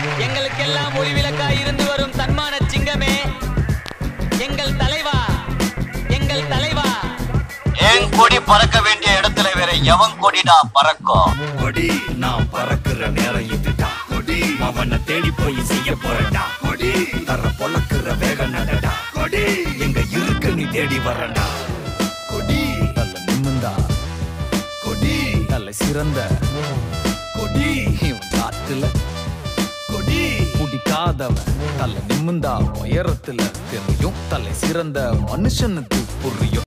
எங்களுக்கெல்லாம் ஒளிவிளக்காய் இருந்து வரும் தன்மான சிங்கமே எங்கள் தலைவா எங்கள் தலைவா என் கொடி பறக்க வேண்டிய இடத்துல வேற எவன் கொடிடா பறக்கும் கொடி நான் பறக்குற நேரம் இதுடா கொடி அவனை தேடி போய் செய்ய போறடா கொடி தர பொழக்குற வேக நடடா கொடி எங்க இருக்கு நீ தேடி வரடா கொடி நல்ல நிமிந்தா கொடி நல்ல சிறந்த கொடி இவன் காட்டுல கொடி பிடிக்காதவன் தலை நிமிந்தா உயரத்துல தெரியும் தலை சிறந்த மனுஷனுக்கு புரியும்